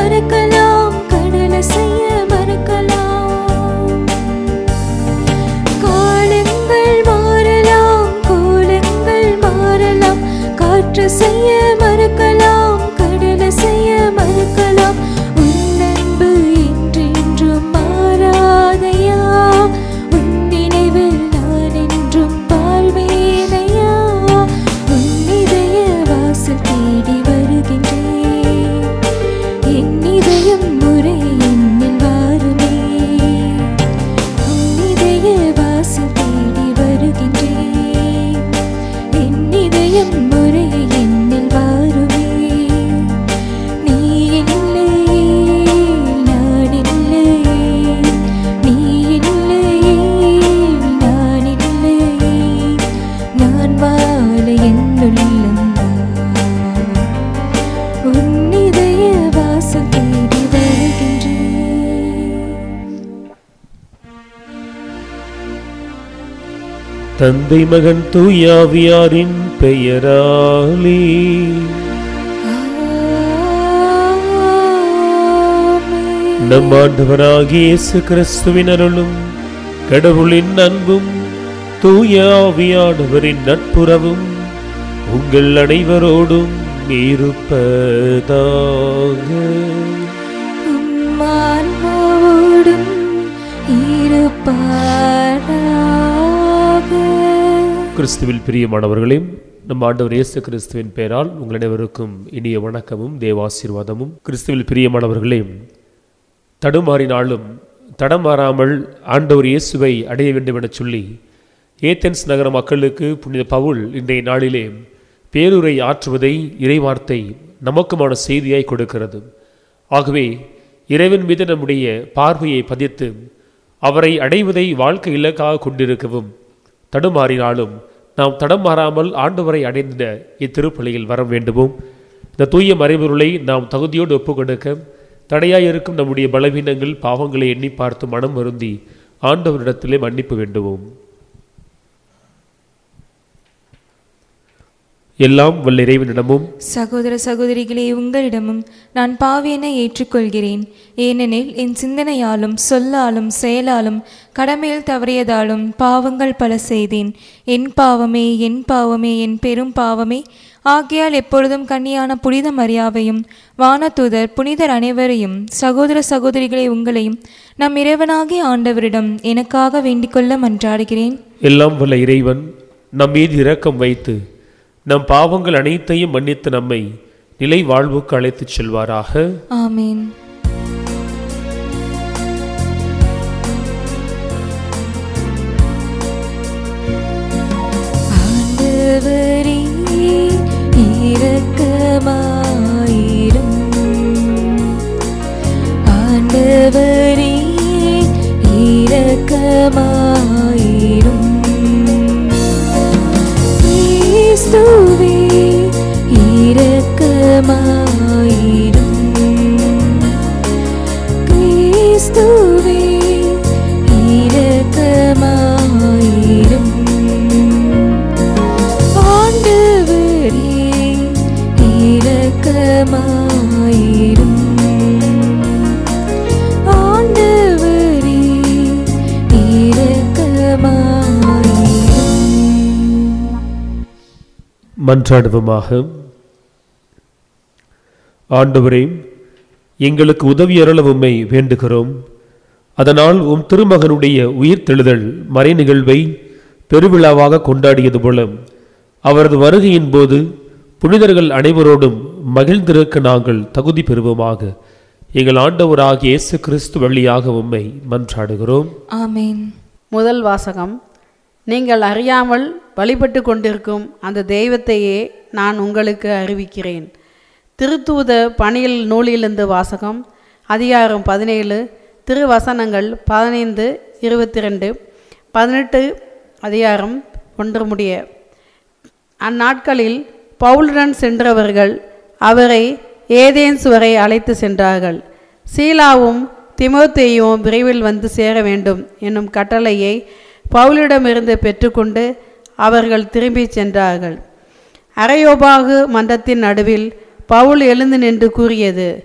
மறக்கலாம் கடலை செய்ய மறக்கலாம் காலங்கள் மாறலாம் கோலங்கள் மாறலாம் காற்று செய்ய மறக்கலாம் கடலை செய்ய மறக்கலாம் உன் அன்பு என்றென்றும் மாறாதையா உன் நினைவில் நான் என்றும் வாழ்வேனையா உன் இதய வாசல் தேடி வருகின்றேன் என் இதயம் முறை என்னில் வாருமே உன் இதய வாசல் தேடி வருகின்றேன் என் இதயம் முறை என்னில் வாருமே நீ இல்லையே நான் இல்லையே நீ இல்லையே நான் இல்லையே நான் வாழ என்னுள்ளம்தான் உன் இதய வாசல் தேடி வருகின்றேன் தந்தை மகன் தூயாவியாரின் பெயராலே ஆமென். நம் ஆண்டவராகிய இயேசு கிறிஸ்துவின் அருளும் கடவுளின் அன்பும் தூயாவியானவரின் நட்புறவும் உங்கள் அனைவரோடும் இருப்பதாக உம் ஆன்மாவோடும் இருப்பாராக கிறிஸ்துவில் பிரியமானவர்களே நம் ஆண்டவர் இயேசு கிறிஸ்துவின் பெயரால் உங்கள் அனைவருக்கும் இனிய வணக்கமும் தேவாசீர்வாதமும் கிறிஸ்துவில் பிரியமானவர்களே தடுமாறினாலும் தடமாறாமல் ஆண்டவர் இயேசுவை அடைய வேண்டும் என சொல்லி ஏத்தென்ஸ் நகர மக்களுக்கு புனித பவுல் இன்றைய நாளிலே பேருரை ஆற்றுவதை இறைவார்த்தை நமக்குமான செய்தியாய் கொடுக்கிறது ஆகவே இறைவன் மீது நம்முடைய பார்வையை பதித்து அவரை அடைவதை வாழ்க்கை இலக்காக கொண்டிருக்கவும் தடுமாறினாலும் நாம் தடம் மாறாமல் ஆண்டவரை அடைந்த இத்திருப்பலியில் வர வேண்டுமோம் இந்த தூய மறைபொருளை நாம் தகுதியோடு ஒப்புக் கொடுக்க தடையாய் இருக்கும் நம்முடைய பலவீனங்கள் பாவங்களை எண்ணி பார்த்து மனம் வருந்தி ஆண்டவரிடத்திலே மன்னிப்பு வேண்டுவோம் எல்லாம் வல்ல இறைவனிடமும் சகோதர சகோதரிகளே உங்களிடமும் நான் பாவியனை ஏற்றுக்கொள்கிறேன் ஏனெனில் என் சிந்தனையாலும் சொல்லாலும் செயலாலும் கடமையில் தவறியதாலும் பாவங்கள் பல செய்தேன் என் பாவமே என் பாவமே என் பெரும் பாவமே ஆகையால் எப்பொழுதும் கன்னியான புனித மரியாவையும் வானதூதர் புனிதர் அனைவரையும் சகோதர சகோதரிகளை உங்களையும் நம் இறைவனாகிய ஆண்டவரிடம் எனக்காக வேண்டிக்கொள்ள மன்றாடுகிறேன் எல்லாம் வல்ல இறைவன் நம் மீது இரக்கம் வைத்து நம் பாவங்கள் அனைத்தையும் மன்னித்து நம்மை நிலை வாழ்வுக்கு அழைத்துச் செல்வாராக ஆமேன் ஆண்டவரே இரக்கமாயிரும் ஆண்டவரே இரக்கமாயிரும் கிறிஸ்துவே இரக்கமாயிரும் கிறிஸ்துவே இரக்கமாயிரும் ஆண்டவரே இரக்கமாயிரும் ஆண்டவரே இரக்கமாயிரும் மன்றாடுவோமாக ஆண்டவரே எங்களுக்கு உதவி அருள உம்மை வேண்டுகிறோம் அதனால் உம் திருமகனுடைய உயிர் தெழுதல் மறை நிகழ்வை பெருவிழாவாக கொண்டாடியது போல அவரது வருகையின் போது புனிதர்கள் அனைவரோடும் மகிழ்ந்திருக்க நாங்கள் தகுதி பெறுவோமாக எங்கள் ஆண்டவராகிய இயேசு கிறிஸ்து வழியாக உம்மை மன்றாடுகிறோம் ஆமேன் முதல் வாசகம் நீங்கள் அறியாமல் வழிபட்டு கொண்டிருக்கும் அந்த தெய்வத்தையே நான் உங்களுக்கு அறிவிக்கிறேன் திருத்தூத பணியில் நூலிலிருந்து வாசகம் அதிகாரம் பதினேழு திருவசனங்கள் பதினைந்து இருபத்தி ரெண்டு பதினெட்டு அதிகாரம் ஒன்று முடிய அந்நாட்களில் பவுலுடன் சென்றவர்கள் அவரை ஏதேன்ஸ் வரை அழைத்து சென்றார்கள் சீலாவும் திமோத்தேயும் விரைவில் வந்து சேர வேண்டும் என்னும் கட்டளையை பவுலிடமிருந்து பெற்றுக்கொண்டு அவர்கள் திரும்பிச் சென்றார்கள் அரையோபாகு மன்றத்தின் நடுவில் பவுல் எழுந்து நின்று கூறியது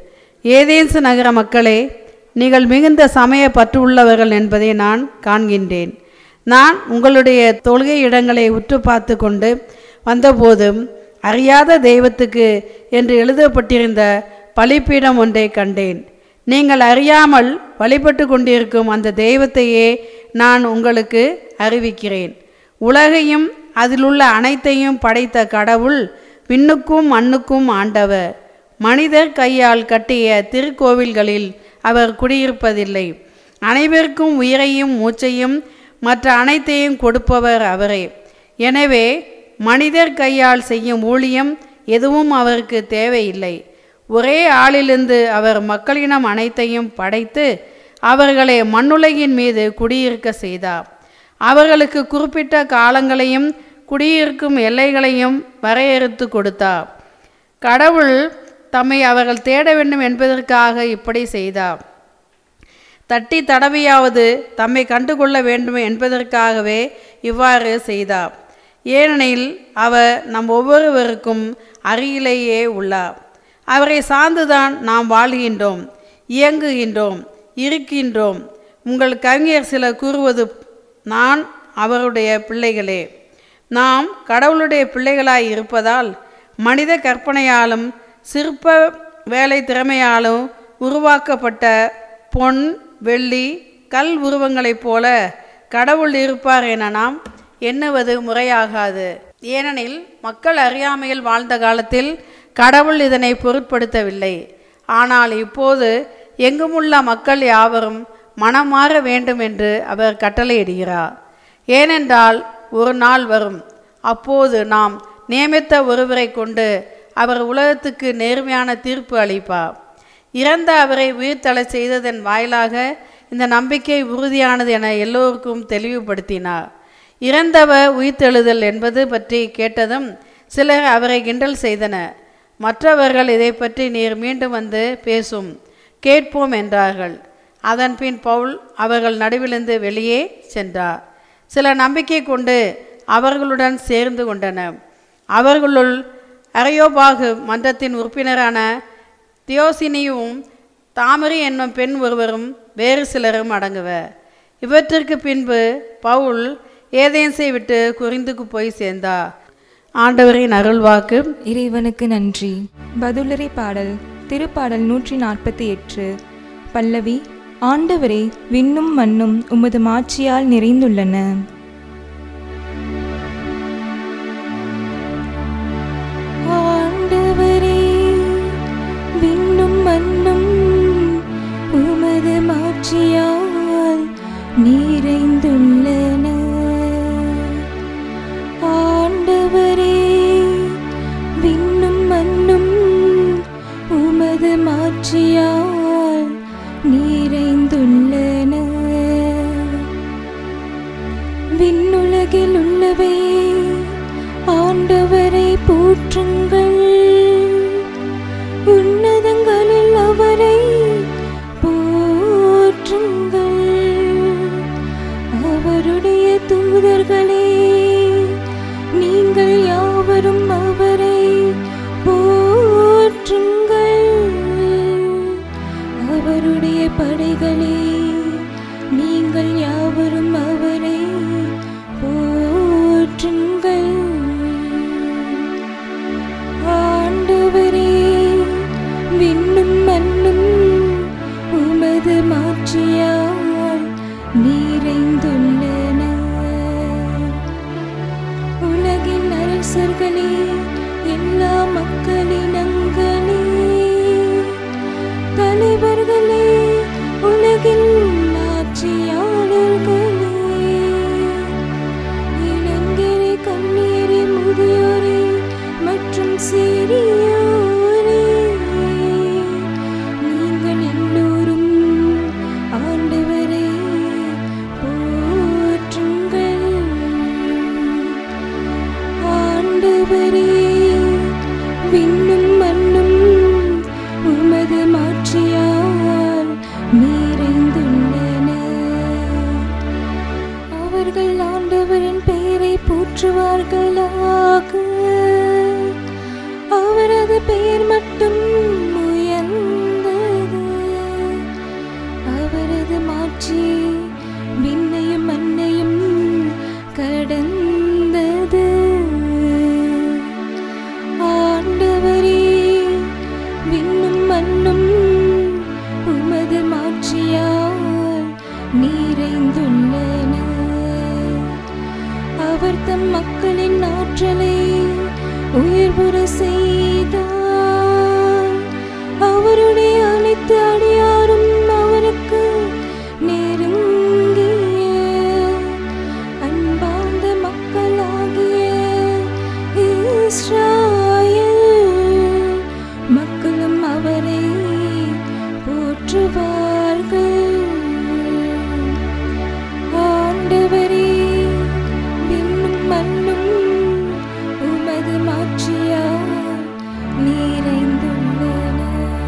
ஏதேன்சு நகர மக்களே நீங்கள் மிகுந்த சமய பற்று உள்ளவர்கள் என்பதை நான் காண்கின்றேன் நான் உங்களுடைய தொழுகை இடங்களை உற்று பார்த்து கொண்டு வந்தபோதும் அறியாத தெய்வத்துக்கு என்று எழுதப்பட்டிருந்த பலிப்பீடம் ஒன்றை கண்டேன் நீங்கள் அறியாமல் வழிபட்டு கொண்டிருக்கும் அந்த தெய்வத்தையே நான் உங்களுக்கு அறிவிக்கிறேன் உலகையும் அதிலுள்ள அனைத்தையும் படைத்த கடவுள் விண்ணுக்கும் மண்ணுக்கும் ஆண்டவர் மனிதர் கையால் கட்டிய திருக்கோவில்களில் அவர் குடியிருப்பதில்லை அனைவருக்கும் உயிரையும் மூச்சையும் மற்ற அனைத்தையும் கொடுப்பவர் அவரே எனவே மனிதர் கையால் செய்யும் ஊழியம் எதுவும் அவருக்கு தேவையில்லை ஒரே ஆளிலிருந்து அவர் மக்களினம் அனைத்தையும் படைத்து அவர்களை மண்ணுலகின் மீது குடியிருக்க செய்தார் அவர்களுக்கு குறிப்பிட்ட காலங்களையும் குடியிருக்கும் எல்லைகளையும் வரையறுத்து கொடுத்தார் கடவுள் தம்மை அவர்கள் தேட வேண்டும் என்பதற்காக இப்படி செய்தார் தட்டி தடவியாவது தம்மை கண்டுகொள்ள வேண்டும் என்பதற்காகவே இவ்வாறு செய்தார் ஏனெனில் அவர் நம் ஒவ்வொருவருக்கும் அருகிலேயே உள்ளார் அவரை சார்ந்துதான் நாம் வாழ்கின்றோம் இயங்குகின்றோம் இருக்கின்றோம் உங்கள் கவிஞர் சிலர் கூறுவது நான் அவருடைய பிள்ளைகளே நாம் கடவுளுடைய பிள்ளைகளாய் இருப்பதால் மனித கற்பனையாலும் சிற்ப வேலை திறமையாலும் உருவாக்கப்பட்ட பொன் வெள்ளி கல் உருவங்களைப் போல கடவுள் இருப்பார் என நாம் எண்ணுவது முறையாகாது ஏனெனில் மக்கள் அறியாமையில் வாழ்ந்த காலத்தில் கடவுள் இதனை பொருட்படுத்தவில்லை ஆனால் இப்போது எங்குமுள்ள மக்கள் யாவரும் மனம் மாற வேண்டும் என்று அவர் கட்டளையிடுகிறார் ஏனென்றால் ஒரு நாள் வரும் அப்போது நாம் நியமித்த ஒருவரை கொண்டு அவர் உலகத்துக்கு நேர்மையான தீர்ப்பு அளிப்பார் இறந்த அவரை உயிர்த்தளச் செய்ததன் வாயிலாக இந்த நம்பிக்கை உறுதியானது என எல்லோருக்கும் தெளிவுபடுத்தினார் இறந்தவர் உயிர்த்தெழுதல் என்பது பற்றி கேட்டதும் சிலர் அவரை கிண்டல் செய்தனர் மற்றவர்கள் இதை பற்றி நீர் மீண்டும் வந்து பேசும் கேட்போம் என்றார்கள் அதன்பின் பவுல் அவர்கள் நடுவிலிருந்து வெளியே சென்றார் சில நம்பிக்கை கொண்டு அவர்களுடன் சேர்ந்து கொண்டனர் அவர்களுள் அரையோபாகு மன்றத்தின் உறுப்பினரான தியோசினியும் தாமரி என்னும் பெண் ஒருவரும் வேறு சிலரும் அடங்குவர் இவற்றிற்கு பின்பு பவுல் ஏதேன்ஸை விட்டு குறிந்துக்கு போய் சேர்ந்தார் ஆண்டவரின் அருள்வாக்கு இறைவனுக்கு நன்றி பதிலுரை பாடல் திருப்பாடல் நூற்றி நாற்பத்தி எட்டு பல்லவி ஆண்டவரே விண்ணும் மண்ணும் உமது மாட்சியால் நிறைந்துள்ளன ஆண்டவரே விண்ணும் மண்ணும் உமது மாட்சியால் நிறைந்துள்ளன ஆண்டவரே விண்ணும் மண்ணும் உமது மாட்சியால் நிறைந்துள்ளன விண்ணுலகில் உள்ளவை ஆண்டவரை போற்றுங்கள் உன்னதங்களில் அவரை போற்றுங்கள் அவருடைய தூதர்களே நீங்கள் யாவரும் அவரை போற்றுங்கள் அவருடைய படைகளே நீங்கள் யாவரும் அவரை போற்றுங்கள் ஆண்டவரே விண்ணும் மண்ணும் உமது மாட்சியால் நிறைந்துள்ளன உலகின் அரசர்களே எல்லா மக்களினங்களே தலைவர்களே உலகின் போற்றுவார்கள் ஆண்டவரே விண்ணும் மண்ணும் உமது மாட்சியால் நிறைந்துள்ளன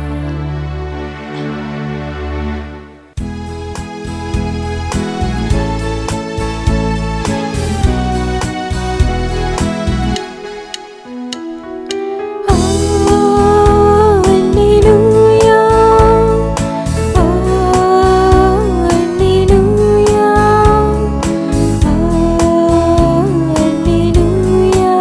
Alleluia Alleluia Alleluia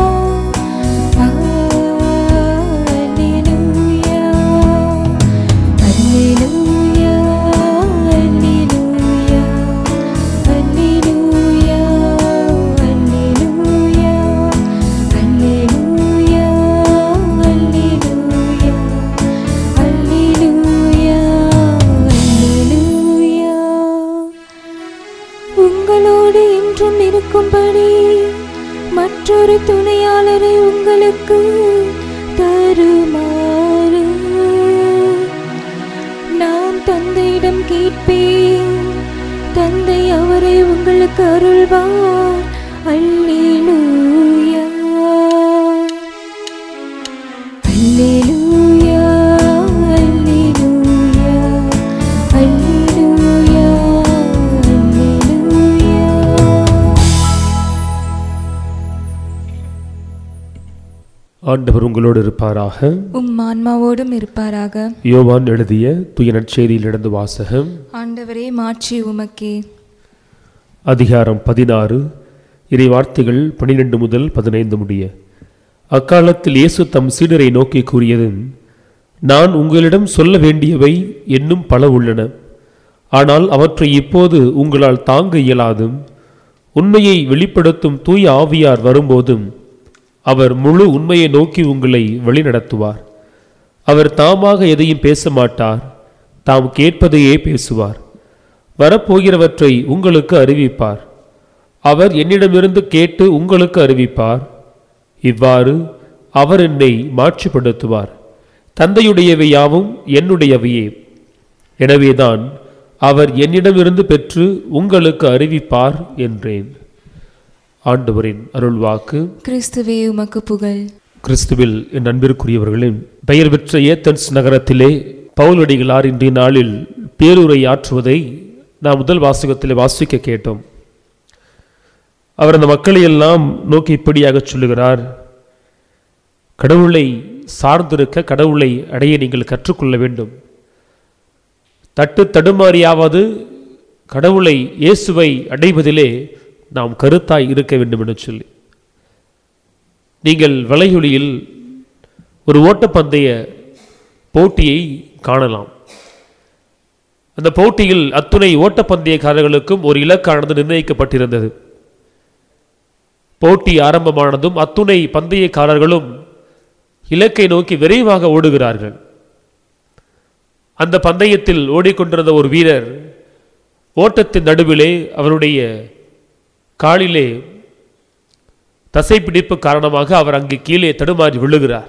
Alleluia Alleluia Alleluia Alleluia Alleluia Alleluia Alleluia Alleluia உங்களோடு என்றும் இருக்கும்படி மற்றொரு துணையாளரை உங்களுக்கு தருமாறு நான் தந்தையிடம் கேட்பேன் தந்தை அவரை உங்களுக்கு அருள்வார் அல்லேலூயா அல்லேலூயா அல்லேலூயா அல்லேலூயா அல்லேலூயா ஆண்டவர் உங்களோடு இருப்பாராக உம் ஆன்மாவோடும் இருப்பாராக யோவான் எழுதிய துய நற்செய்தியிலிருந்து வாசகம் ஆண்டவரே மாட்சி உமக்கே அதிகாரம் பதினாறு இறை வார்த்தைகள் பனிரெண்டு முதல் பதினைந்து முடிய அக்காலத்தில் இயேசு தம் சீடரை நோக்கி கூறியது நான் உங்களிடம் சொல்ல வேண்டியவை இன்னும் பல உள்ளன ஆனால் அவற்றை இப்போது உங்களால் தாங்க இயலாதும் உண்மையை வெளிப்படுத்தும் தூய ஆவியார் வரும்போதும் அவர் முழு உண்மையை நோக்கி உங்களை வழிநடத்துவார் அவர் தாமாக எதையும் பேச மாட்டார் தாம் கேட்பதையே பேசுவார் வரப்போகிறவற்றை உங்களுக்கு அறிவிப்பார் அவர் என்னிடமிருந்து கேட்டு உங்களுக்கு அறிவிப்பார் இவ்வாறு அவர் என்னை மாட்சிப்படுத்துவார் தந்தையுடையவை யாவும் என்னுடையவையே எனவேதான் அவர் என்னிடமிருந்து பெற்று உங்களுக்கு அறிவிப்பார் என்றேன் ஆண்டவரின் அருள்வாக்கு கிறிஸ்துவே உமக்கு புகழ் கிறிஸ்துவில் என் அன்பிற்குரியவர்களின் பெயர் பெற்ற ஏத்தன்ஸ் நகரத்திலே பவுலடிகளார் இன்றைய நாளில் பேருரை ஆற்றுவதை நாம் முதல் வாசகத்திலே வாசிக்க கேட்டோம் அவர் அந்த மக்களை எல்லாம் நோக்கி இப்படியாக சொல்லுகிறார் கடவுளை சார்ந்திருக்க கடவுளை அடைய நீங்கள் கற்றுக்கொள்ள வேண்டும் தட்டு தடுமாறியாவது கடவுளை இயேசுவை அடைவதிலே நாம் கருத்தாய் இருக்க வேண்டும் என்று சொல்லி நீங்கள் வலையொலியில் ஒரு ஓட்டப்பந்தய போட்டியை காணலாம் அந்த போட்டியில் அத்துணை ஓட்டப்பந்தயக்காரர்களுக்கும் ஒரு இலக்கானது நிர்ணயிக்கப்பட்டிருந்தது போட்டி ஆரம்பமானதும் அத்துணை பந்தயக்காரர்களும் இலக்கை நோக்கி விரைவாக ஓடுகிறார்கள் அந்த பந்தயத்தில் ஓடிக்கொண்டிருந்த ஒரு வீரர் ஓட்டத்தின் நடுவிலே அவருடைய காலிலே தசைப்பிடிப்பு காரணமாக அவர் அங்கு கீழே தடுமாறி விழுகிறார்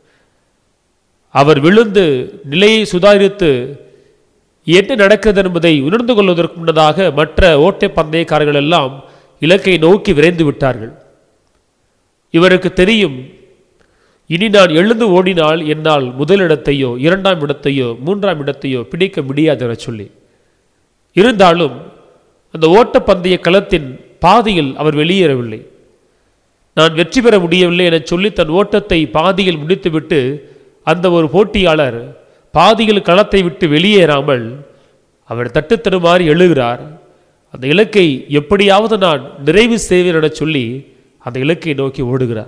அவர் விழுந்து நிலையை சுதாரித்து என்ன நடக்கிறது என்பதை உணர்ந்து கொள்வதற்கு முன்னதாக மற்ற ஓட்டை பந்தயக்காரர்கள் எல்லாம் இலக்கை நோக்கி விரைந்து விட்டார்கள் இவருக்கு தெரியும் இனி நான் எழுந்து ஓடினால் என்னால் முதலிடத்தையோ இரண்டாம் இடத்தையோ மூன்றாம் இடத்தையோ பிடிக்க முடியாது என சொல்லி இருந்தாலும் அந்த ஓட்டப்பந்தய களத்தின் பாதியில் அவர் வெளியேறவில்லை நான் வெற்றி பெற முடியவில்லை என சொல்லி தன் ஓட்டத்தை பாதியில் முடித்துவிட்டு அந்த ஒரு போட்டியாளர் பாதியில் களத்தை விட்டு வெளியேறாமல் அவர் தட்டு தடுமாறி எழுகிறார் அந்த இலக்கை எப்படியாவது நான் நிறைவு செய்வேன் என சொல்லி அந்த இலக்கை நோக்கி ஓடுகிறார்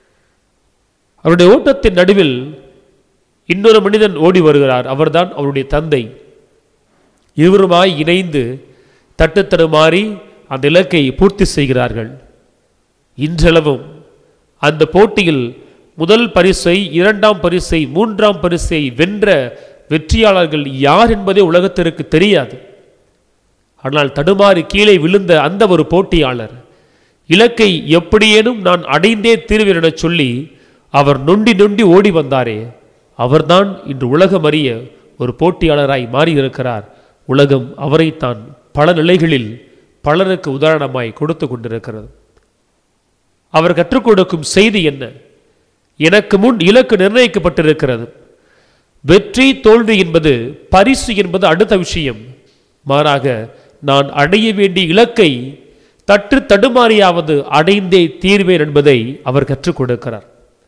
அவருடைய ஓட்டத்தின் நடுவில் இன்னொரு மனிதன் ஓடி வருகிறார் அவர்தான் அவருடைய தந்தை இருவருமாய் இணைந்து தட்டு தடுமாறி அந்த இலக்கை பூர்த்தி செய்கிறார்கள் இன்றளவும் அந்த போட்டியில் முதல் பரிசை இரண்டாம் பரிசை மூன்றாம் பரிசை வென்ற வெற்றியாளர்கள் யார் என்பதே உலகத்திற்கு தெரியாது ஆனால் தடுமாறி கீழே விழுந்த அந்த ஒரு போட்டியாளர் இலக்கை எப்படியேனும் நான் அடைந்தே தீர்வேன் என சொல்லி அவர் நொண்டி நொண்டி ஓடி வந்தாரே அவர்தான் இன்று உலகம் அறிய ஒரு போட்டியாளராய் மாறியிருக்கிறார் உலகம் அவரைத்தான் பல நிலைகளில் பலருக்கு உதாரணமாய் கொடுத்து கொண்டிருக்கிறது அவர் கற்றுக் கொடுக்கும் செய்தி என்ன எனக்கு முன் இலக்கு நிர்ணயிக்கப்பட்டிருக்கிறது வெற்றி தோல்வி என்பது பரிசு என்பது அடுத்த விஷயம் மாறாக நான் அடைய வேண்டிய இலக்கை தட்டு தடுமாறியாவது அடைந்தே தீர்வேன் என்பதை அவர் கற்றுக் கொடுக்கிறார்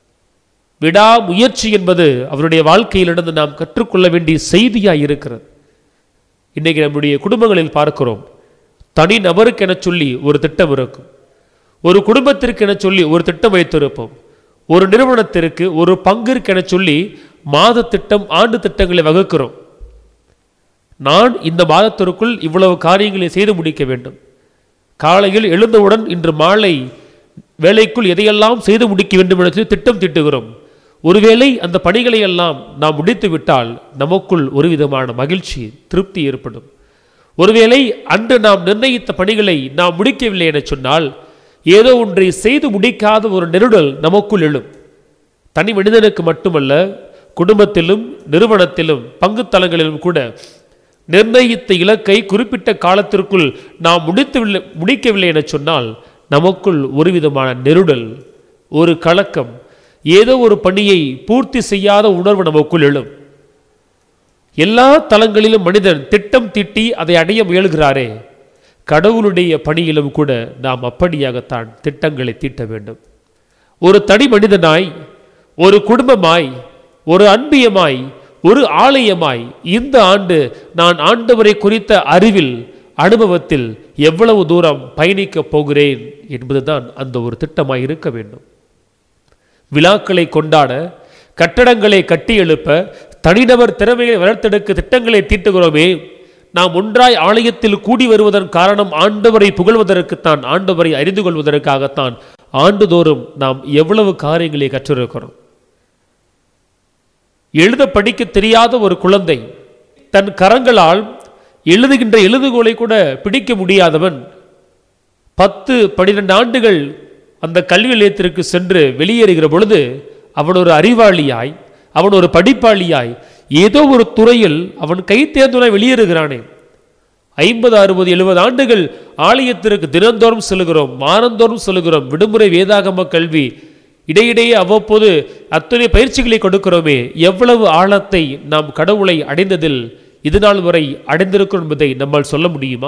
விடாமுயற்சி என்பது அவருடைய வாழ்க்கையிலிருந்து நாம் கற்றுக்கொள்ள வேண்டிய செய்தியாய் இருக்கிறது இன்னைக்கு நம்முடைய குடும்பங்களில் பார்க்கிறோம் தனி நபருக்கு என சொல்லி ஒரு திட்டம் இருக்கும் ஒரு குடும்பத்திற்கு என சொல்லி ஒரு திட்டம் வைத்திருப்போம் ஒரு நிறுவனத்திற்கு ஒரு பங்கிற்கு என சொல்லி மாத திட்டம் ஆண்டு திட்டங்களை வகுக்கிறோம் நான் இந்த மாதத்திற்குள் இவ்வளவு காரியங்களை செய்து முடிக்க வேண்டும் காலையில் எழுந்தவுடன் இன்று மாலை வேலைக்குள் எதையெல்லாம் செய்து முடிக்க வேண்டும் என சொல்லி திட்டம் தீட்டுகிறோம் ஒருவேளை அந்த பணிகளை எல்லாம் நாம் முடித்து விட்டால் நமக்குள் ஒரு விதமான மகிழ்ச்சி திருப்தி ஏற்படும் ஒருவேளை அன்று நாம் நிர்ணயித்த பணிகளை நாம் முடிக்கவில்லை என சொன்னால் ஏதோ ஒன்றை செய்து முடிக்காத ஒரு நெருடல் நமக்குள் எழும் தனி மனிதனுக்கு மட்டுமல்ல குடும்பத்திலும் நிறுவனத்திலும் பங்குத்தலங்களிலும் கூட நிர்ணயித்த இலக்கை குறிப்பிட்ட காலத்திற்குள் நாம் முடித்துவில்லை முடிக்கவில்லை என சொன்னால் நமக்குள் ஒரு விதமான நெருடல் ஒரு கலக்கம் ஏதோ ஒரு பணியை பூர்த்தி செய்யாத உணர்வு நமக்குள் எழும் எல்லா தளங்களிலும் மனிதன் திட்டம் தீட்டி அதை அடைய முயல்கிறாரே கடவுளுடைய பணியிலும் கூட நாம் அப்படியாகத்தான் திட்டங்களை தீட்ட வேண்டும் ஒரு தனி மனிதனாய் ஒரு குடும்பமாய் ஒரு அன்பியமாய் ஒரு ஆலயமாய் இந்த ஆண்டு நான் ஆண்டவரை குறித்த அறிவில் அனுபவத்தில் எவ்வளவு தூரம் பயணிக்கப் போகிறேன் என்பதுதான் அந்த ஒரு திட்டமாய் இருக்க வேண்டும் விழாக்களை கொண்டாட கட்டடங்களை கட்டி எழுப்ப தனிநபர் திறமையை வளர்த்தெடுக்க திட்டங்களை தீட்டுகிறோமே நாம் ஒன்றாய் ஆலயத்தில் கூடி வருவதன் காரணம் ஆண்டவரை புகழ்வதற்குத்தான் ஆண்டவரை அறிந்து கொள்வதற்காகத்தான் ஆண்டுதோறும் நாம் எவ்வளவு காரியங்களை கற்றிருக்கிறோம் எழுத படிக்க தெரியாத ஒரு குழந்தை தன் கரங்களால் எழுதுகின்ற எழுதுகோலை கூட பிடிக்க முடியாதவன் பத்து பன்னிரண்டு ஆண்டுகள் அந்த கல்வி நிலையத்திற்கு சென்று வெளியேறுகிற பொழுது அவன் ஒரு அறிவாளியாய் அவன் ஒரு படிப்பாளியாய் ஏதோ ஒரு துறையில் அவன் கை தேர்ந்துடன் வெளியேறுகிறானே ஐம்பது அறுபது எழுபது ஆண்டுகள் ஆலயத்திற்கு தினந்தோறும் செல்கிறோம் மாதந்தோறும் செல்கிறோம் விடுமுறை வேதாகம கல்வி இடையிடையே அவ்வப்போது அத்தனை பயிற்சிகளை கொடுக்கிறோமே எவ்வளவு ஆழத்தை நாம் கடவுளை அடைந்ததில் இதுநாள் வரை அடைந்திருக்கிறோம் என்பதை நம்மால் சொல்ல முடியுமா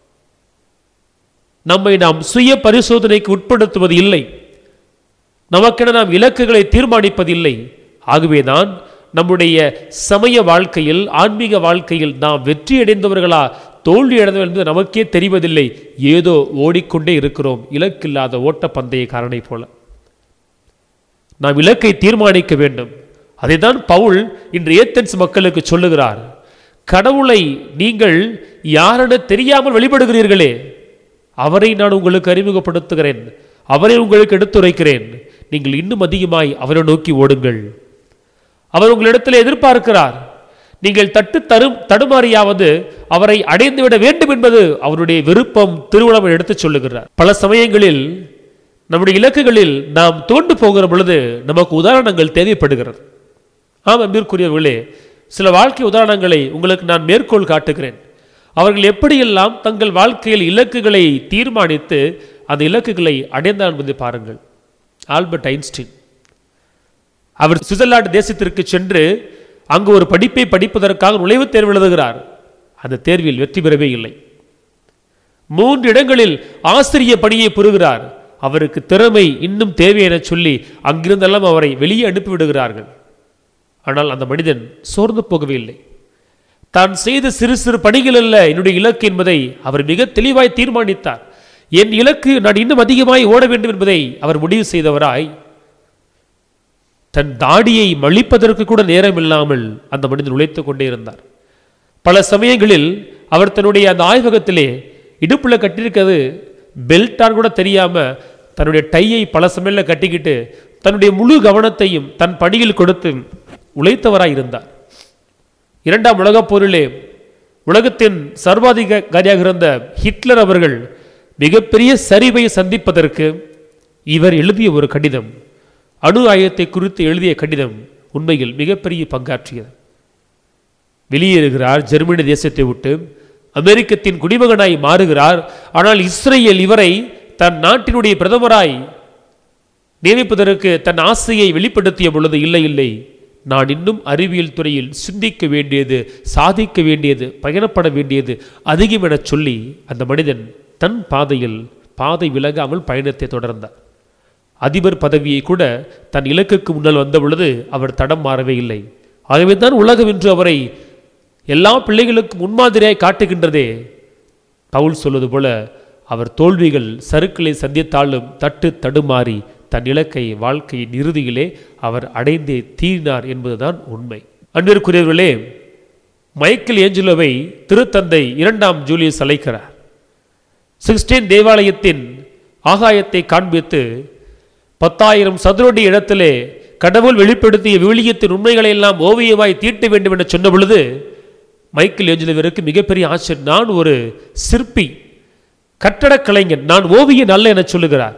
நம்மை நாம் சுய பரிசோதனைக்கு உட்படுத்துவது இல்லை நமக்கென நாம் இலக்குகளை தீர்மானிப்பதில்லை ஆகவேதான் நம்முடைய சமய வாழ்க்கையில் ஆன்மீக வாழ்க்கையில் நாம் வெற்றி அடைந்தவர்களா தோல்வி அடைந்தவர் என்பது நமக்கே தெரிவதில்லை ஏதோ ஓடிக்கொண்டே இருக்கிறோம் இலக்கில்லாத ஓட்டப்பந்தய காரணை போல நாம் இலக்கை தீர்மானிக்க வேண்டும் அதைதான் பவுல் இன்று ஏத்தன்ஸ் மக்களுக்கு சொல்லுகிறார் கடவுளை நீங்கள் யாரென தெரியாமல் வெளிப்படுகிறீர்களே அவரை நான் உங்களுக்கு அறிமுகப்படுத்துகிறேன் அவரை உங்களுக்கு எடுத்துரைக்கிறேன் நீங்கள் இன்னும் அதிகமாய் அவரை நோக்கி ஓடுங்கள் அவர் உங்களிடத்தில் எதிர்பார்க்கிறார் நீங்கள் தட்டு தரும் தடுமாறியாவது அவரை அடைந்துவிட வேண்டும் என்பது அவருடைய விருப்பம் திருவிழாவை எடுத்துச் சொல்லுகிறார் பல சமயங்களில் நம்முடைய இலக்குகளில் நாம் தோண்டு போகிற பொழுது நமக்கு உதாரணங்கள் தேவைப்படுகிறது ஆம் அன்பிற்குரியவர்களே சில வாழ்க்கை உதாரணங்களை உங்களுக்கு நான் மேற்கோள் காட்டுகிறேன் அவர்கள் எப்படியெல்லாம் தங்கள் வாழ்க்கையில் இலக்குகளை தீர்மானித்து அந்த இலக்குகளை அடைந்தார் என்பதை பாருங்கள் ஆல்பர்ட் ஐன்ஸ்டீன் அவர் சுவிட்சர்லாந்து தேசத்திற்கு சென்று அங்கு ஒரு படிப்பை படிப்பதற்காக நுழைவுத் தேர்வு எழுதுகிறார் அந்த தேர்வில் வெற்றி பெறவே இல்லை மூன்று இடங்களில் ஆசிரிய பணியை பெறுகிறார் அவருக்கு திறமை இன்னும் தேவை என சொல்லி அங்கிருந்தெல்லாம் அவரை வெளியே அனுப்பிவிடுகிறார்கள் ஆனால் அந்த மனிதன் சோர்ந்து போகவே இல்லை தான் செய்த சிறு சிறு பணிகள் அல்ல என்னுடைய இலக்கு என்பதை அவர் மிக தெளிவாய் தீர்மானித்தார் என் இலக்கு நான் இன்னும் அதிகமாய் ஓட வேண்டும் என்பதை அவர் முடிவு செய்தவராய் தன் தாடியை மழிப்பதற்கு கூட நேரம் இல்லாமல் அந்த மனிதன் உழைத்துக் கொண்டே இருந்தார் பல சமயங்களில் அவர் தன்னுடைய அந்த ஆய்வகத்திலே இடுப்புல கட்டியிருக்கிறது பெல்ட்டான் கூட தெரியாம தன்னுடைய டையை பல சமையலில் கட்டிக்கிட்டு தன்னுடைய முழு கவனத்தையும் தன் பணியில் கொடுத்து உழைத்தவராய் இருந்தார் இரண்டாம் உலகப் போரிலே உலகத்தின் சர்வாதிகாரியாக இருந்த ஹிட்லர் அவர்கள் மிகப்பெரிய சரிவை சந்திப்பதற்கு இவர் எழுதிய ஒரு கடிதம் அணு ஆயுதத்தை குறித்து எழுதிய கடிதம் உண்மையில் மிகப்பெரிய பங்காற்றியது வெளியேறுகிறார் ஜெர்மனி தேசத்தை விட்டு அமெரிக்கத்தின் குடிமகனாய் மாறுகிறார் ஆனால் இஸ்ரேல் இவரை தன் நாட்டினுடைய பிரதமராய் நியமிப்பதற்கு தன் ஆசையை வெளிப்படுத்திய பொழுது இல்லை இல்லை நான் இன்னும் அறிவியல் துறையில் சிந்திக்க வேண்டியது சாதிக்க வேண்டியது பயணப்பட வேண்டியது அதிகம் எனச் சொல்லி அந்த மனிதன் தன் பாதையில் பாதை விலகாமல் பயணத்தை தொடர்ந்தார் அதிபர் பதவியை கூட தன் இலக்குக்கு முன்னால் வந்த பொழுது அவர் தடம் மாறவே இல்லை ஆகவே தான் உலகம் இன்று அவரை எல்லா பிள்ளைகளுக்கும் முன்மாதிரியாய் காட்டுகின்றதே பவுல் சொல்வது போல அவர் தோல்விகள் சறுக்களை சந்தித்தாலும் தட்டு தடுமாறி தன் இலக்கை வாழ்க்கையின் இறுதியிலே அவர் அடைந்தே தீரினார் என்பதுதான் உண்மை அன்பிற்குரியவர்களே மைக்கேல் ஏஞ்சலோவை திருத்தந்தை இரண்டாம் ஜூலியஸ் அழைக்கிறார் சிக்ஸ்டீன் தேவாலயத்தின் ஆகாயத்தை காண்பித்து பத்தாயிரம் சதுரடி இடத்திலே கடவுள் வெளிப்படுத்திய விவிலியத்தின் உண்மைகளை எல்லாம் ஓவியமாய் தீட்ட வேண்டும் என சொன்ன பொழுது மைக்கேல் ஏஞ்சலோவிற்கு மிகப்பெரிய ஆச்சரியம் நான் ஒரு சிற்பி கட்டடக் கலைஞன் நான் ஓவியன் அல்ல என சொல்லுகிறார்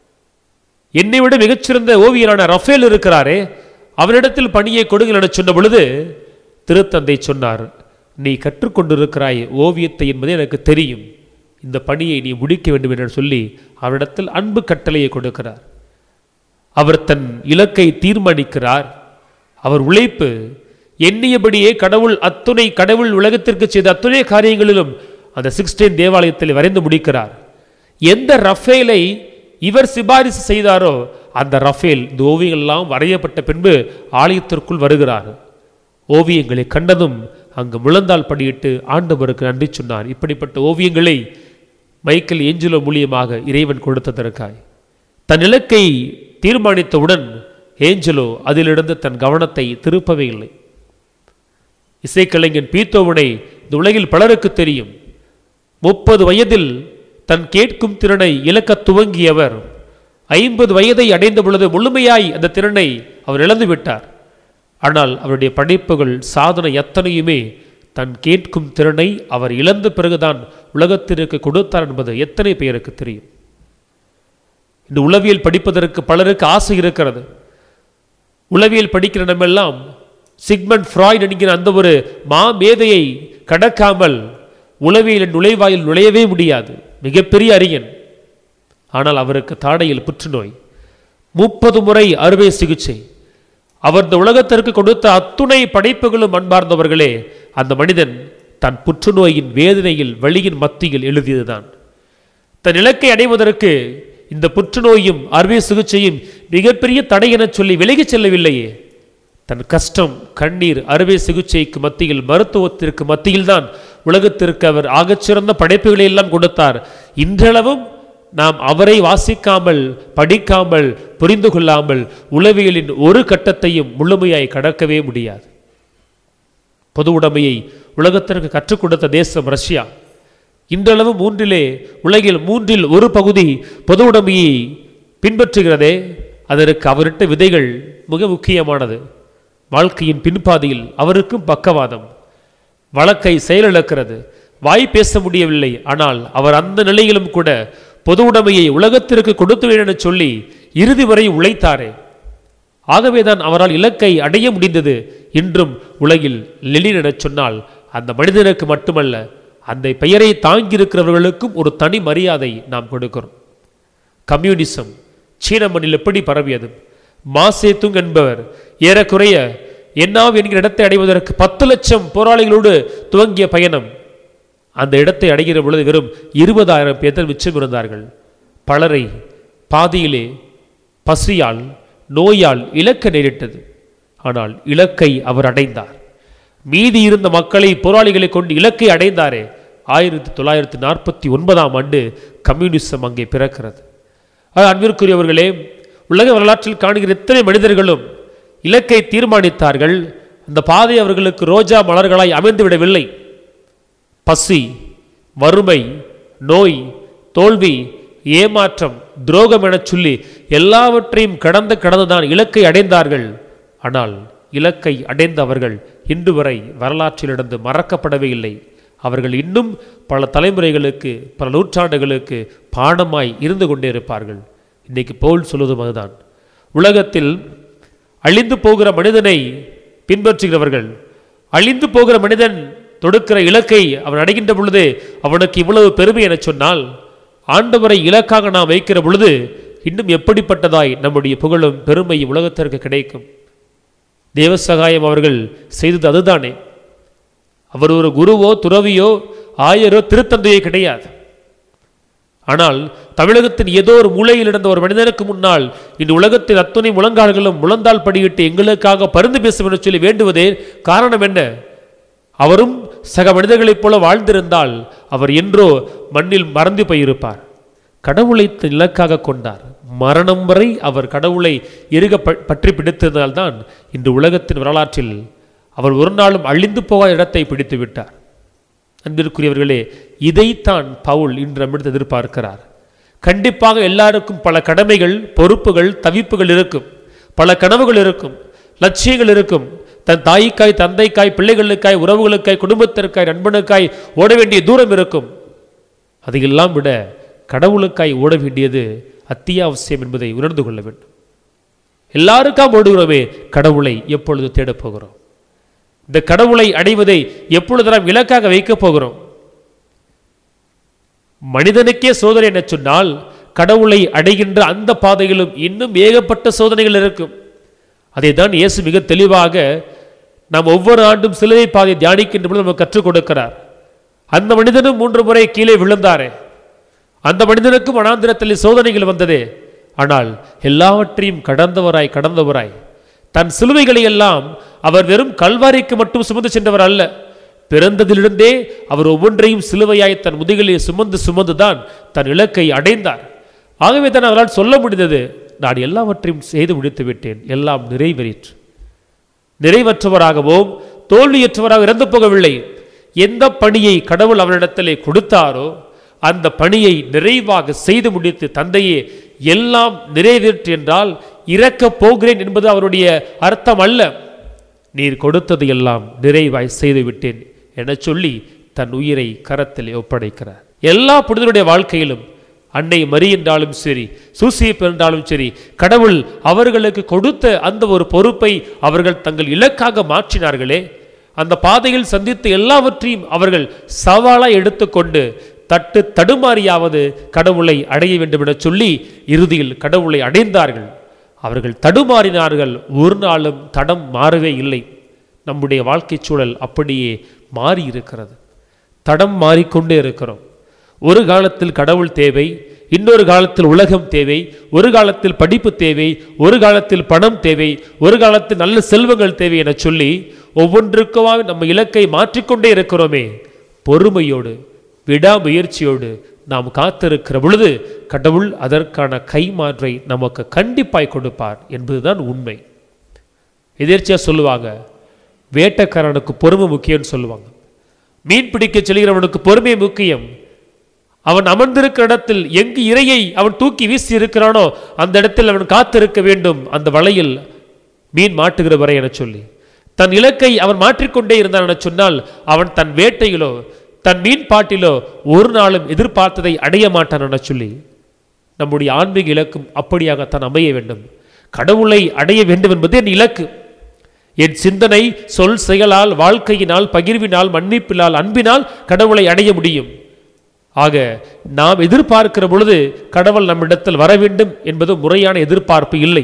என்னை விட மிகச்சிறந்த ஓவியரான ரஃபேல் இருக்கிறாரே அவரிடத்தில் பணியை கொடுங்கள் என சொன்ன பொழுது திருத்தந்தை சொன்னார் நீ கற்றுக்கொண்டிருக்கிறாய் ஓவியத்தை என்பது எனக்கு தெரியும் இந்த பணியை நீ முடிக்க வேண்டும் என்று சொல்லி அவரிடத்தில் அன்பு கட்டளையை கொடுக்கிறார் அவர் தன் இலக்கை தீர்மானிக்கிறார் அவர் உழைப்பு எண்ணியபடியே கடவுள் அத்துணை கடவுள் உலகத்திற்கு செய்த அத்துணை காரியங்களிலும் அந்த சிக்ஸ்டீன் தேவாலயத்தில் வரைந்து முடிக்கிறார் எந்த ரஃபேலை இவர் சிபாரிசு செய்தாரோ அந்த ரஃபேல் இந்த ஓவியங்கள்லாம் வரையப்பட்ட பின்பு ஆலயத்திற்குள் வருகிறார் ஓவியங்களை கண்டதும் அங்கு முழந்தால் படியிட்டு ஆண்டவருக்கு நன்றி சொன்னார் இப்படிப்பட்ட ஓவியங்களை மைக்கேல் ஏஞ்சலோ மூலியமாக இறைவன் கொடுத்ததற்காய் தன் இலக்கை தீர்மானித்தவுடன் ஏஞ்சலோ அதிலிருந்து தன் கவனத்தை திருப்பவே இல்லை இசைக்கலைஞன் பீத்தோவனை இந்த உலகில் பலருக்கு தெரியும் முப்பது வயதில் தன் கேட்கும் திறனை இழக்கத் துவங்கியவர் ஐம்பது வயதை அடைந்த பொழுது முழுமையாய் அந்த திறனை அவர் இழந்து விட்டார் ஆனால் அவருடைய படைப்புகள் சாதனை எத்தனையுமே தன் கேட்கும் திறனை அவர் இழந்த பிறகுதான் உலகத்திற்கு கொடுத்தார் என்பது எத்தனை பேருக்கு தெரியும் இந்த உளவியல் படிப்பதற்கு பலருக்கு ஆசை இருக்கிறது உளவியல் படிக்கிற நம்மெல்லாம் சிக்மண்ட் ஃப்ராய்ட் என்கிற அந்த ஒரு மா மேதையை கடக்காமல் உளவியலின் நுழைவாயில் நுழையவே முடியாது மிகப்பெரிய அறிஞன் ஆனால் அவருக்கு தாடையில் புற்றுநோய் முப்பது முறை அறுவை சிகிச்சை அவர் இந்த உலகத்திற்கு கொடுத்த அத்துணை படைப்புகளும் அன்பார்ந்தவர்களே அந்த மனிதன் தன் புற்றுநோயின் வேதனையில் வழியின் மத்தியில் எழுதியதுதான் தன் இலக்கை அடைவதற்கு இந்த புற்றுநோயும் அறுவை சிகிச்சையும் மிகப்பெரிய தடை என சொல்லி விலகிச் செல்லவில்லையே தன் கஷ்டம் கண்ணீர் அறுவை சிகிச்சைக்கு மத்தியில் மருத்துவத்திற்கு மத்தியில்தான் உலகத்திற்கு அவர் ஆகச்சிறந்த படைப்புகளை எல்லாம் கொடுத்தார் இன்றளவும் நாம் அவரை வாசிக்காமல் படிக்காமல் புரிந்து கொள்ளாமல் உளவியலின் ஒரு கட்டத்தையும் முழுமையாய் கடக்கவே முடியாது பொது உடைமையை உலகத்திற்கு கற்றுக் கொடுத்த தேசம் ரஷ்யா இன்றளவு மூன்றிலே உலகில் மூன்றில் ஒரு பகுதி பொது உடைமையை பின்பற்றுகிறதே அதற்கு அவரிட்ட விதைகள் மிக முக்கியமானது வாழ்க்கையின் பின்பாதையில் அவருக்கும் பக்கவாதம் வழக்கை செயலிழக்கிறது வாய் பேச முடியவில்லை ஆனால் அவர் அந்த நிலையிலும் கூட பொது உடைமையை உலகத்திற்கு கொடுத்து என சொல்லி இறுதி வரை உழைத்தாரே ஆகவேதான் அவரால் இலக்கை அடைய முடிந்தது இன்றும் உலகில் லெனின் எனச் சொன்னால் அந்த மனிதனுக்கு மட்டுமல்ல அந்த பெயரை தாங்கியிருக்கிறவர்களுக்கும் ஒரு தனி மரியாதை நாம் கொடுக்கிறோம் கம்யூனிசம் சீன மண்ணில் எப்படி பரவியது மாசேதுங் என்பவர் ஏறக்குறைய என்னாவ் என்கிற இடத்தை அடைவதற்கு பத்து லட்சம் போராளிகளோடு துவங்கிய பயணம் அந்த இடத்தை அடைகிற பொழுது வெறும் இருபதாயிரம் பேர் மிச்சம் இருந்தார்கள் பலரை பாதியிலே பசியால் நோயால் இழக்க நேரிட்டது ஆனால் இலக்கை அவர் அடைந்தார் மீதி இருந்த மக்களை போராளிகளை கொண்டு இலக்கை அடைந்தாரே ஆயிரத்தி தொள்ளாயிரத்தி நாற்பத்தி ஒன்பதாம் ஆண்டு கம்யூனிசம் அங்கே பிறக்கிறது அது அன்பிற்குரியவர்களே உலக வரலாற்றில் காணுகிற எத்தனை மனிதர்களும் இலக்கை தீர்மானித்தார்கள் அந்த பாதை அவர்களுக்கு ரோஜா மலர்களாய் அமைந்து விடவில்லை பசி வறுமை நோய் தோல்வி ஏமாற்றம் துரோகம் எனச் சொல்லி எல்லாவற்றையும் கடந்து கடந்துதான் இலக்கை அடைந்தார்கள் ஆனால் இலக்கை அடைந்த அவர்கள் இன்று வரை வரலாற்றிலிருந்து மறக்கப்படவே இல்லை அவர்கள் இன்னும் பல தலைமுறைகளுக்கு பல நூற்றாண்டுகளுக்கு பாடமாய் இருந்து கொண்டே இருப்பார்கள் இன்னைக்கு பவுல் சொல்வதும் அதுதான் உலகத்தில் அழிந்து போகிற மனிதனை பின்பற்றுகிறவர்கள் அழிந்து போகிற மனிதன் தொடுக்கிற இலக்கை அவன் அடைகின்ற பொழுது அவனுக்கு இவ்வளவு பெருமை என சொன்னால் ஆண்டவரை இலக்காக நாம் வைக்கிற பொழுது இன்னும் எப்படிப்பட்டதாய் நம்முடைய புகழும் பெருமை உலகத்திற்கு கிடைக்கும் தேவசகாயம் அவர்கள் செய்தது அதுதானே அவர் ஒரு குருவோ துறவியோ ஆயரோ திருத்தந்தையோ கிடையாது ஆனால் தமிழகத்தின் ஏதோ ஒரு மூலையில் இருந்த ஒரு மனிதனுக்கு முன்னால் இந்த உலகத்தில் அத்துணை முழங்கால்களும் முழந்தால் படியிட்டு எங்களுக்காக பருந்து பேசும் என்று சொல்லி வேண்டுவதே காரணம் என்ன அவரும் சக மனிதர்களைப் போல வாழ்ந்திருந்தால் அவர் என்றோ மண்ணில் மறந்து போயிருப்பார் கடவுளை தன் இலக்காக கொண்டார் மரணம் வரை அவர் கடவுளை இறுக ப- பற்றி பிடித்ததால்தான் இன்று உலகத்தின் வரலாற்றில் அவர் ஒரு நாளும் அழிந்து போகாத இடத்தை பிடித்து விட்டார் அன்பிற்குரியவர்களே இதைத்தான் பவுல் இன்று நம்மிடத்தில் எதிர்பார்க்கிறார் கண்டிப்பாக எல்லாருக்கும் பல கடமைகள் பொறுப்புகள் தவிப்புகள் இருக்கும் பல கனவுகள் இருக்கும் லட்சியங்கள் இருக்கும் தன் தாய்க்காய் தந்தைக்காய் பிள்ளைகளுக்காய் உறவுகளுக்காய் குடும்பத்திற்காய் நண்பனுக்காய் ஓட வேண்டிய தூரம் இருக்கும் அதையெல்லாம் விட கடவுளுக்காய் ஓட வேண்டியது அத்தியாவசியம் என்பதை உணர்ந்து கொள்ள வேண்டும் எல்லாருக்காம் ஓடுகிறோமே கடவுளை எப்பொழுது தேடப் போகிறோம் இந்த கடவுளை அடைவதை எப்பொழுது நாம் இலக்காக வைக்கப் போகிறோம் மனிதனுக்கே சோதனை என சொன்னால் கடவுளை அடைகின்ற அந்த பாதையிலும் இன்னும் ஏகப்பட்ட சோதனைகள் இருக்கும் அதை தான் இயேசு மிக தெளிவாக நாம் ஒவ்வொரு ஆண்டும் சிலுவை பாதையை தியானிக்கின்ற பொழுது நமக்கு கற்றுக் கொடுக்கிறார் அந்த மனிதனும் மூன்று முறை கீழே விழுந்தாரே அந்த மனிதனுக்கும் வனாந்திரத்தில் சோதனைகள் வந்ததே ஆனால் எல்லாவற்றையும் கடந்தவராய் கடந்தவராய் தன் சிலுவைகளை எல்லாம் அவர் வெறும் கல்வாரிக்கு மட்டும் சுமந்து சென்றவர் அல்ல பிறந்ததிலிருந்தே அவர் ஒவ்வொன்றையும் சிலுவையாய் தன் முதுகிலே சுமந்து சுமந்துதான் தன் இலக்கை அடைந்தார் ஆகவே தான் அவரால் சொல்ல முடிந்தது நான் எல்லாவற்றையும் செய்து முடித்து விட்டேன் எல்லாம் நிறைவேறிற்று நிறைவற்றவராகவோ தோல்வியற்றவராக இறந்து போகவில்லை எந்த பணியை கடவுள் அவரிடத்திலே கொடுத்தாரோ அந்த பணியை நிறைவாக செய்து முடித்து தந்தையே எல்லாம் நிறைவேற்று என்றால் இறக்கப் போகிறேன் என்பது அவருடைய அர்த்தம் அல்ல நீர் கொடுத்தது எல்லாம் நிறைவாய் செய்து விட்டேன் என சொல்லி தன் உயிரை கரத்தில் ஒப்படைக்கிறார் எல்லா புனிதருடைய வாழ்க்கையிலும் அன்னை மரி என்றாலும் சரி சூசியப் என்றாலும் சரி கடவுள் அவர்களுக்கு கொடுத்த அந்த ஒரு பொறுப்பை அவர்கள் தங்கள் இலக்காக மாற்றினார்களே அந்த பாதையில் சந்தித்த எல்லாவற்றையும் அவர்கள் சவாலாய் எடுத்துக்கொண்டு தட்டு தடுமாறியாவது கடவுளை அடைய வேண்டும் என சொல்லி இறுதியில் கடவுளை அடைந்தார்கள் அவர்கள் தடுமாறினார்கள் ஒரு நாளும் தடம் மாறவே இல்லை நம்முடைய வாழ்க்கைச் சூழல் அப்படியே மாறி இருக்கிறது தடம் மாறிக்கொண்டே இருக்கிறோம் ஒரு காலத்தில் கடவுள் தேவை இன்னொரு காலத்தில் உலகம் தேவை ஒரு காலத்தில் படிப்பு தேவை ஒரு காலத்தில் பணம் தேவை ஒரு காலத்தில் நல்ல செல்வங்கள் தேவை என சொல்லி ஒவ்வொன்றுக்குமாக நம்ம இலக்கை மாற்றிக்கொண்டே இருக்கிறோமே பொறுமையோடு விடாமுயற்சியோடு நாம் காத்திருக்கிற பொழுது கடவுள் அதற்கான கைமாற்றை நமக்கு கண்டிப்பாய் கொடுப்பார் என்பதுதான் உண்மை எதிர்ச்சியாக சொல்லுவாங்க வேட்டைக்காரனுக்கு பொறுமை முக்கியம்னு சொல்லுவாங்க மீன் பிடிக்க செல்கிறவனுக்கு பொறுமை முக்கியம் அவன் அமர்ந்திருக்கிற இடத்தில் எங்கு இரையை அவன் தூக்கி வீசி இருக்கிறானோ அந்த இடத்தில் அவன் காத்திருக்க வேண்டும் அந்த வலையில் மீன் மாட்டுகிற வரை என சொல்லி தன் இலக்கை அவன் மாற்றிக்கொண்டே இருந்தான் என சொன்னால் அவன் தன் வேட்டையிலோ தன் மீன் பாட்டிலோ ஒரு நாளும் எதிர்பார்த்ததை அடைய மாட்டான் என சொல்லி நம்முடைய ஆன்மீக இலக்கும் அப்படியாகத்தான் அமைய வேண்டும் கடவுளை அடைய வேண்டும் என்பது என் இலக்கு என் சிந்தனை சொல் செயலால் வாழ்க்கையினால் பகிர்வினால் மன்னிப்பினால் அன்பினால் கடவுளை அடைய முடியும் ஆக நாம் எதிர்பார்க்கிற பொழுது கடவுள் நம்மிடத்தில் வர வேண்டும் என்பது முறையான எதிர்பார்ப்பு இல்லை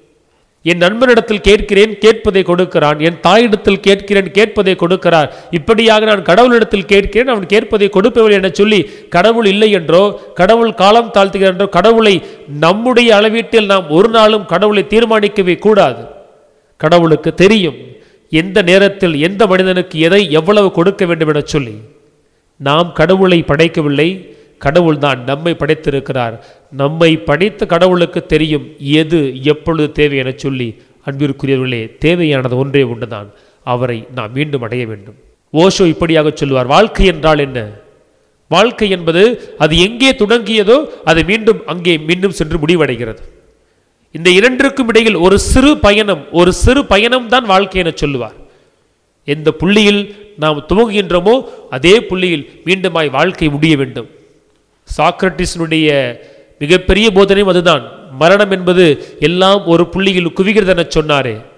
என் நண்பனிடத்தில் கேட்கிறேன் கேட்பதை கொடுக்கிறான் என் தாயிடத்தில் கேட்கிறேன் கேட்பதை கொடுக்கிறார் இப்படியாக நான் கடவுளிடத்தில் கேட்கிறேன் அவன் கேட்பதை கொடுப்பவள் என சொல்லி கடவுள் இல்லை என்றோ கடவுள் காலம் தாழ்த்துகிறார் என்றோ கடவுளை நம்முடைய அளவீட்டில் நாம் ஒரு நாளும் கடவுளை தீர்மானிக்கவே கூடாது கடவுளுக்கு தெரியும் எந்த நேரத்தில் எந்த மனிதனுக்கு எதை எவ்வளவு கொடுக்க வேண்டும் என சொல்லி நாம் கடவுளை படைக்கவில்லை கடவுள் தான் நம்மை படைத்திருக்கிறார் நம்மை படைத்த கடவுளுக்கு தெரியும் எது எப்பொழுது தேவை என சொல்லி அன்பிற்குரியவர்களே தேவையானது ஒன்றே ஒன்றுதான் அவரை நாம் மீண்டும் அடைய வேண்டும் ஓஷோ இப்படியாக சொல்லுவார் வாழ்க்கை என்றால் என்ன வாழ்க்கை என்பது அது எங்கே தொடங்கியதோ அது மீண்டும் அங்கே மீண்டும் சென்று முடிவடைகிறது இந்த இரண்டிற்கும் இடையில் ஒரு சிறு பயணம் ஒரு சிறு பயணம் தான் வாழ்க்கை என சொல்லுவார் எந்த புள்ளியில் நாம் துவங்குகின்றோமோ அதே புள்ளியில் மீண்டுமாய் வாழ்க்கை முடிய வேண்டும் சாக்ரட்டிஸினுடைய மிகப்பெரிய போதனையும் அதுதான் மரணம் என்பது எல்லாம் ஒரு புள்ளியில் குவிகிறது என சொன்னாரே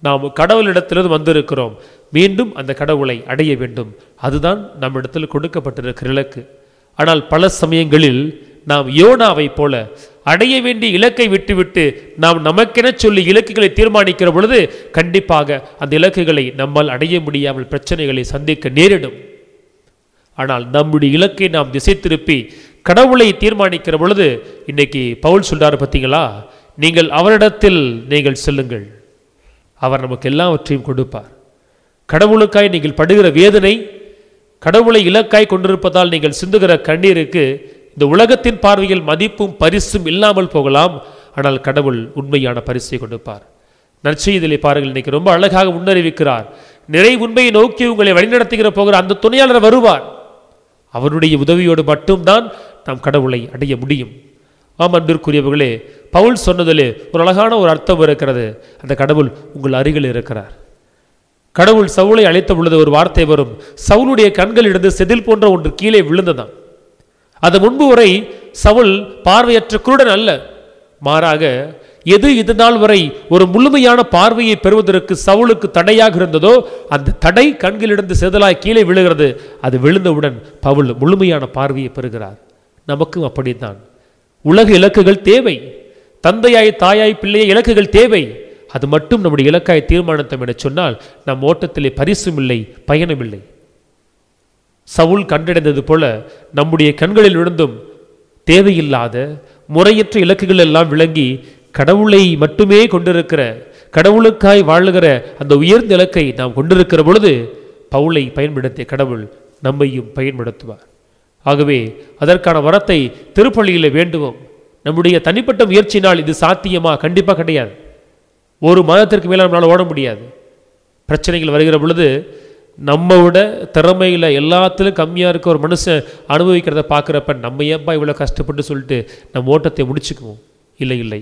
நாம் கடவுளிடத்திலிருந்து வந்திருக்கிறோம் மீண்டும் அந்த கடவுளை அடைய வேண்டும் அதுதான் நம்மிடத்தில் கொடுக்கப்பட்டிருக்கிற இலக்கு ஆனால் பல சமயங்களில் நாம் யோனாவை போல அடைய வேண்டிய இலக்கை விட்டுவிட்டு நாம் நமக்கென சொல்லி இலக்குகளை தீர்மானிக்கிற பொழுது கண்டிப்பாக அந்த இலக்குகளை நம்மால் அடைய முடியாமல் பிரச்சனைகளை சந்திக்க நேரிடும் ஆனால் நம்முடைய இலக்கை நாம் திசை திருப்பி கடவுளை தீர்மானிக்கிற பொழுது இன்னைக்கு பவுல் சொல்றாரு பார்த்தீங்களா நீங்கள் அவரிடத்தில் நீங்கள் செல்லுங்கள் அவர் நமக்கு எல்லாவற்றையும் கொடுப்பார் கடவுளுக்காய் நீங்கள் படுகிற வேதனை கடவுளை இலக்காய் கொண்டிருப்பதால் நீங்கள் சிந்துகிற கண்ணீருக்கு இந்த உலகத்தின் பார்வையில் மதிப்பும் பரிசும் இல்லாமல் போகலாம் ஆனால் கடவுள் உண்மையான பரிசை கொடுப்பார் நற்செய்தியிலே பாருங்கள் இன்னைக்கு ரொம்ப அழகாக முன்னறிவிக்கிறார் நிறை உண்மையை நோக்கி உங்களை வழிநடத்துகிற போகிற அந்த துணையாளர் வருவார் அவருடைய உதவியோடு மட்டும்தான் நாம் கடவுளை அடைய முடியும் ஆம் அன்பிற்குரியவர்களே பவுல் சொன்னதிலே ஒரு அழகான ஒரு அர்த்தம் இருக்கிறது அந்த கடவுள் உங்கள் அருகில் இருக்கிறார் கடவுள் சவுளை அழைத்த பொழுது ஒரு வார்த்தை வரும் சவுளுடைய கண்களிலிருந்து செதில் போன்ற ஒன்று கீழே விழுந்ததாம் அது முன்பு வரை சவுல் பார்வையற்ற குருடன் அல்ல மாறாக எது இது நாள் வரை ஒரு முழுமையான பார்வையை பெறுவதற்கு சவுலுக்கு தடையாக இருந்ததோ அந்த தடை கண்களிலிருந்து செதலாய் கீழே விழுகிறது அது விழுந்தவுடன் பவுல் முழுமையான பார்வையை பெறுகிறார் நமக்கும் அப்படித்தான் உலக இலக்குகள் தேவை தந்தையாய் தாயாய் பிள்ளையை இலக்குகள் தேவை அது மட்டும் நம்முடைய இலக்காய் தீர்மானத்தம் என சொன்னால் நம் ஓட்டத்திலே பரிசும் இல்லை பயனும் இல்லை சவுல் கண்டடைந்தது போல நம்முடைய கண்களில் விழுந்தும் தேவையில்லாத முறையற்ற இலக்குகள் எல்லாம் விளங்கி கடவுளை மட்டுமே கொண்டிருக்கிற கடவுளுக்காய் வாழுகிற அந்த உயர்ந்த இலக்கை நாம் கொண்டிருக்கிற பொழுது பவுலை பயன்படுத்திய கடவுள் நம்மையும் பயன்படுத்துவார் ஆகவே அதற்கான வரத்தை திருப்பள்ளியில் வேண்டுவோம் நம்முடைய தனிப்பட்ட முயற்சியினால் இது சாத்தியமா கண்டிப்பாக கிடையாது ஒரு மாதத்திற்கு மேலே நம்மளால் ஓட முடியாது பிரச்சனைகள் வருகிற பொழுது நம்ம விட திறமையில் எல்லாத்துலையும் கம்மியாக இருக்க ஒரு மனுஷன் அனுபவிக்கிறத பார்க்குறப்ப நம்ம ஏன்பா இவ்வளோ கஷ்டப்பட்டு சொல்லிட்டு நம்ம ஓட்டத்தை முடிச்சுக்குவோம் இல்லை இல்லை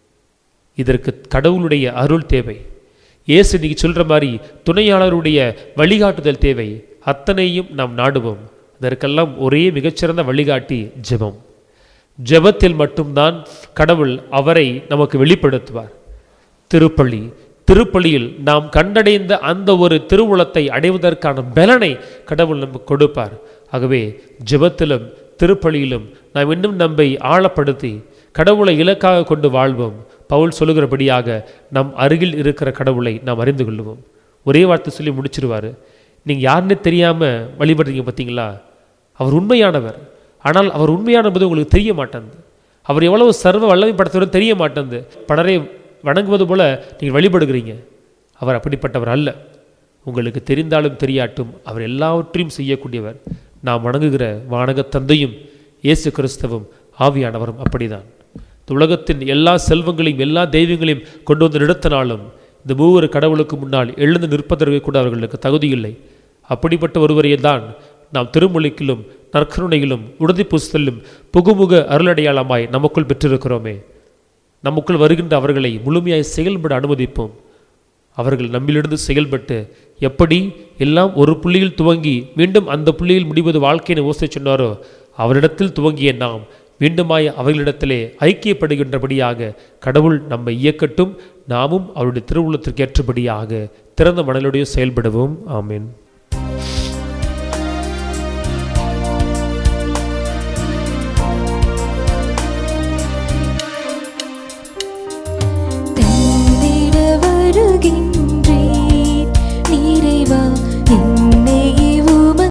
இதற்கு கடவுளுடைய அருள் தேவை இயேசு இன்னைக்கு சொல்கிற மாதிரி துணையாளருடைய வழிகாட்டுதல் தேவை அத்தனையும் நாம் நாடுவோம் அதற்கெல்லாம் ஒரே மிகச்சிறந்த வழிகாட்டி ஜெபம் ஜெபத்தில் மட்டும்தான் கடவுள் அவரை நமக்கு வெளிப்படுத்துவார் திருப்பள்ளி திருப்பள்ளியில் நாம் கண்டடைந்த அந்த ஒரு திருவுளத்தை அடைவதற்கான பலனை கடவுள் நமக்கு கொடுப்பார் ஆகவே ஜெபத்திலும் திருப்பலியிலும் நாம் இன்னும் நம்மை ஆழப்படுத்தி கடவுளை இலக்காக கொண்டு வாழ்வோம் பவுல் சொல்லுகிறபடியாக நம் அருகில் இருக்கிற கடவுளை நாம் அறிந்து கொள்வோம் ஒரே வார்த்தை சொல்லி முடிச்சிருவார் நீங்கள் யாருன்னே தெரியாமல் வழிபடுறீங்க பார்த்தீங்களா அவர் உண்மையானவர் ஆனால் அவர் உண்மையானது உங்களுக்கு தெரிய மாட்டேங்குது அவர் எவ்வளவு சர்வ வல்லமை படைத்தவரும் தெரிய மாட்டேங்குது பலரை வணங்குவது போல நீங்கள் வழிபடுகிறீங்க அவர் அப்படிப்பட்டவர் அல்ல உங்களுக்கு தெரிந்தாலும் தெரியாட்டும் அவர் எல்லாவற்றையும் செய்யக்கூடியவர் நாம் வணங்குகிற வானக தந்தையும் இயேசு கிறிஸ்தவும் ஆவியானவரும் அப்படிதான் இந்த உலகத்தின் எல்லா செல்வங்களையும் எல்லா தெய்வங்களையும் கொண்டு வந்து நிறுத்தினாலும் இந்த மூவரு கடவுளுக்கு முன்னால் எழுந்து நிற்பதற்கு கூட அவர்களுக்கு தகுதி இல்லை அப்படிப்பட்ட ஒருவரையே தான் நாம் திருமொழிக்கிலும் நற்கருணையிலும் உறுதி புஸ்தலும் புகுமுக அருளடையாளமாய் நமக்குள் பெற்றிருக்கிறோமே நமக்குள் வருகின்ற அவர்களை முழுமையாய் செயல்பட அனுமதிப்போம் அவர்கள் நம்மிலிருந்து செயல்பட்டு எப்படி எல்லாம் ஒரு புள்ளியில் துவங்கி மீண்டும் அந்த புள்ளியில் முடிவது வாழ்க்கையை ஓசை சொன்னாரோ அவரிடத்தில் துவங்கிய நாம் மீண்டுமாய் அவர்களிடத்திலே ஐக்கியப்படுகின்றபடியாக கடவுள் நம்மை இயக்கட்டும் நாமும் அவருடைய திருவுள்ளத்திற்கு ஏற்றபடியாக திறந்த மனலுடைய செயல்படுவோம் ஆமீன்